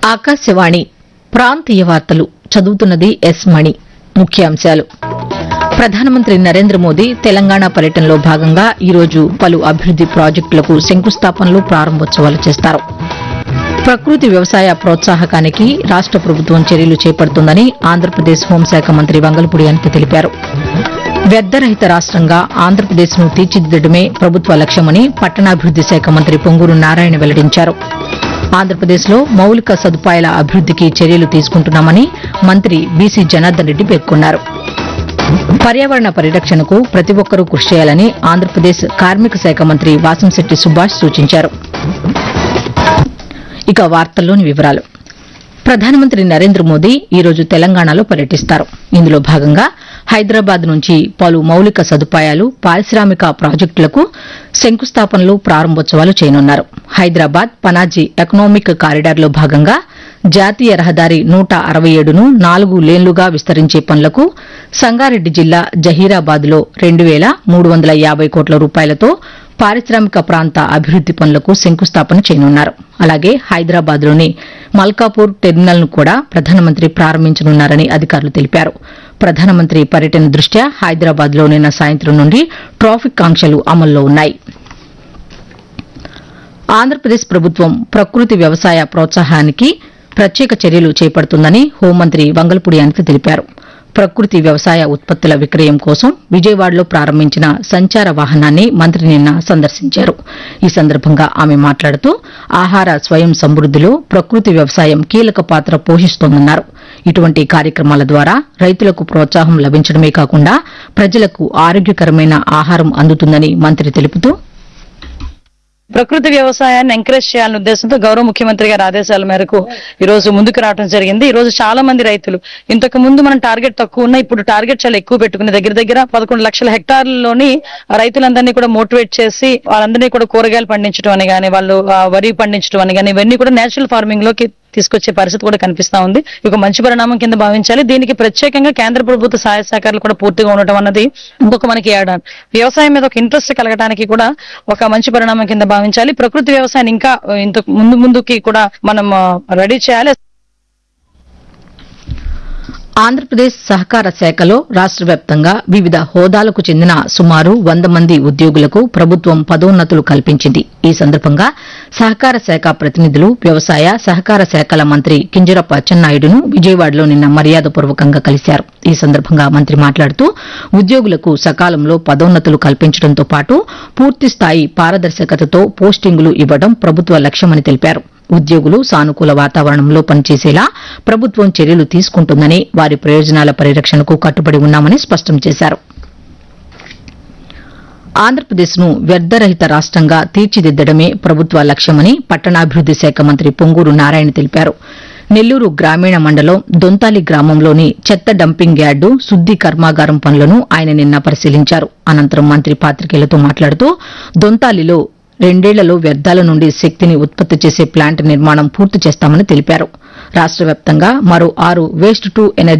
ఆకాశవాణి ప్రాంతీయ వార్తలు చదువుతున్నది ఎస్ మణి ముఖ్యాంశాలు ప్రధానమంత్రి నరేంద్ర మోదీ తెలంగాణ పర్యటనలో భాగంగా ఈరోజు పలు అభివృద్ది ప్రాజెక్టులకు శంకుస్థాపనలు ప్రారంభోత్సవాలు చేస్తారు ప్రకృతి వ్యవసాయ ప్రోత్సాహకానికి రాష్ట ప్రభుత్వం చర్యలు చేపడుతుందని ఆంధ్రప్రదేశ్ హోంశాఖ మంత్రి వంగలపూడి అనిత తెలిపారు వ్యర్థరహిత రాష్ట్రంగా ఆంధ్రప్రదేశ్ను తీర్చిదిద్దడమే ప్రభుత్వ లక్ష్యమని పట్టణాభివృద్ది శాఖ మంత్రి పొంగూరు నారాయణ వెల్లడించారు ఆంధ్రప్రదేశ్లో మౌలిక సదుపాయాల అభివృద్దికి చర్యలు తీసుకుంటున్నామని మంత్రి బీసీ జనార్దన్ రెడ్డి పేర్కొన్నారు పర్యావరణ పరిరక్షణకు ప్రతి ఒక్కరూ కృషి చేయాలని ఆంధ్రప్రదేశ్ కార్మిక శాఖ మంత్రి వాసంశెట్టి సుభాష్ సూచించారు ఇక వార్తల్లోని వివరాలు ప్రధానమంత్రి నరేంద్ర మోదీ ఈరోజు తెలంగాణలో పర్యటిస్తారు ఇందులో భాగంగా హైదరాబాద్ నుంచి పలు మౌలిక సదుపాయాలు పారిశ్రామిక ప్రాజెక్టులకు శంకుస్థాపనలు ప్రారంభోత్సవాలు చేయనున్నారు హైదరాబాద్ పనాజీ ఎకనామిక్ కారిడార్లో భాగంగా జాతీయ రహదారి నూట అరవై ఏడును నాలుగు లేన్లుగా విస్తరించే పనులకు సంగారెడ్డి జిల్లా జహీరాబాద్లో రెండు వేల మూడు వందల యాబై కోట్ల రూపాయలతో పారిశ్రామిక ప్రాంత అభివృద్ది పనులకు శంకుస్థాపన చేయనున్నారు అలాగే హైదరాబాద్లోని మల్కాపూర్ టెర్మినల్ను కూడా ప్రధానమంత్రి ప్రారంభించనున్నారని అధికారులు తెలిపారు ప్రధానమంత్రి పర్యటన దృష్ట్యా హైదరాబాద్లో నిన్న సాయంత్రం నుండి ట్రాఫిక్ ఆంక్షలు అమల్లో ఉన్నాయి ఆంధ్రప్రదేశ్ ప్రభుత్వం ప్రకృతి వ్యవసాయ ప్రోత్సాహానికి ప్రత్యేక చర్యలు చేపడుతుందని హోంమంత్రి వంగల్పూడి అనిత తెలిపారు ప్రకృతి వ్యవసాయ ఉత్పత్తుల విక్రయం కోసం విజయవాడలో ప్రారంభించిన సంచార వాహనాన్ని మంత్రి నిన్న సందర్శించారు ఈ సందర్భంగా ఆమె మాట్లాడుతూ ఆహార స్వయం సమృద్దిలో ప్రకృతి వ్యవసాయం కీలక పాత్ర పోషిస్తోందన్నారు ఇటువంటి కార్యక్రమాల ద్వారా రైతులకు ప్రోత్సాహం లభించడమే కాకుండా ప్రజలకు ఆరోగ్యకరమైన ఆహారం అందుతుందని మంత్రి తెలుపుతూ ప్రకృతి వ్యవసాయాన్ని ఎంకరేజ్ చేయాలనే ఉద్దేశంతో గౌరవ ముఖ్యమంత్రి గారి ఆదేశాల మేరకు ఈ రోజు ముందుకు రావడం జరిగింది ఈ రోజు చాలా మంది రైతులు ఇంతకు ముందు మనం టార్గెట్ తక్కువ ఉన్న ఇప్పుడు టార్గెట్ చాలా ఎక్కువ పెట్టుకుని దగ్గర దగ్గర పదకొండు లక్షల హెక్టార్లలోని రైతులందరినీ కూడా మోటివేట్ చేసి వాళ్ళందరినీ కూడా కూరగాయలు పండించడం అని కానీ వాళ్ళు ఆ, వరి పండించడం అని కానీ ఇవన్నీ కూడా నేచురల్ ఫార్మింగ్ లోకి తీసుకొచ్చే పరిస్థితి కూడా కనిపిస్తా ఉంది ఇది ఒక మంచి పరిణామం కింద భావించాలి దీనికి ప్రత్యేకంగా కేంద్ర ప్రభుత్వ సహాయ సహకారాలు కూడా పూర్తిగా ఉండటం అన్నది ఇంకొక మనకి ఏడాది వ్యవసాయం మీద ఒక ఇంట్రెస్ట్ కలగడానికి కూడా ఒక మంచి పరిణామం కింద భావించాలి ప్రకృతి వ్యవసాయాన్ని ఇంకా ఇంత ముందు ముందుకి కూడా మనం రెడీ చేయాలి ఆంధ్రప్రదేశ్ సహకార శాఖలో రాష్ట వ్యాప్తంగా వివిధ హోదాలకు చెందిన సుమారు వంద మంది ఉద్యోగులకు ప్రభుత్వం పదోన్నతులు కల్పించింది ఈ సందర్భంగా సహకార శాఖ ప్రతినిధులు వ్యవసాయ సహకార శాఖల మంత్రి కింజరప్ప అచ్చెన్నాయుడును విజయవాడలో నిన్న మర్యాదపూర్వకంగా కలిశారు ఈ సందర్భంగా మంత్రి మాట్లాడుతూ ఉద్యోగులకు సకాలంలో పదోన్నతులు కల్పించడంతో పాటు పూర్తిస్థాయి పారదర్శకతతో పోస్టింగులు ఇవ్వడం ప్రభుత్వ లక్ష్యమని తెలిపారు ఉద్యోగులు సానుకూల వాతావరణంలో పనిచేసేలా ప్రభుత్వం చర్యలు తీసుకుంటుందని వారి ప్రయోజనాల పరిరక్షణకు కట్టుబడి ఉన్నామని స్పష్టం చేశారు ఆంధ్రప్రదేశ్ను వ్యర్థరహిత రాష్ట్రంగా తీర్చిదిద్దడమే ప్రభుత్వ లక్ష్యమని పట్టణాభివృద్ది శాఖ మంత్రి పొంగూరు నారాయణ తెలిపారు నెల్లూరు గ్రామీణ మండలం దొంతాలి గ్రామంలోని చెత్త డంపింగ్ యార్డు శుద్ది కర్మాగారం పనులను ఆయన నిన్న పరిశీలించారు అనంతరం మంత్రి పాతికేయులతో మాట్లాడుతూ దొంతాలిలో రెండేళ్లలో వ్యర్థాల నుండి శక్తిని ఉత్పత్తి చేసే ప్లాంట్ నిర్మాణం పూర్తి చేస్తామని తెలిపారు రాష్ట వ్యాప్తంగా మరో ఆరు వేస్ట్ టు ఎనర్జీ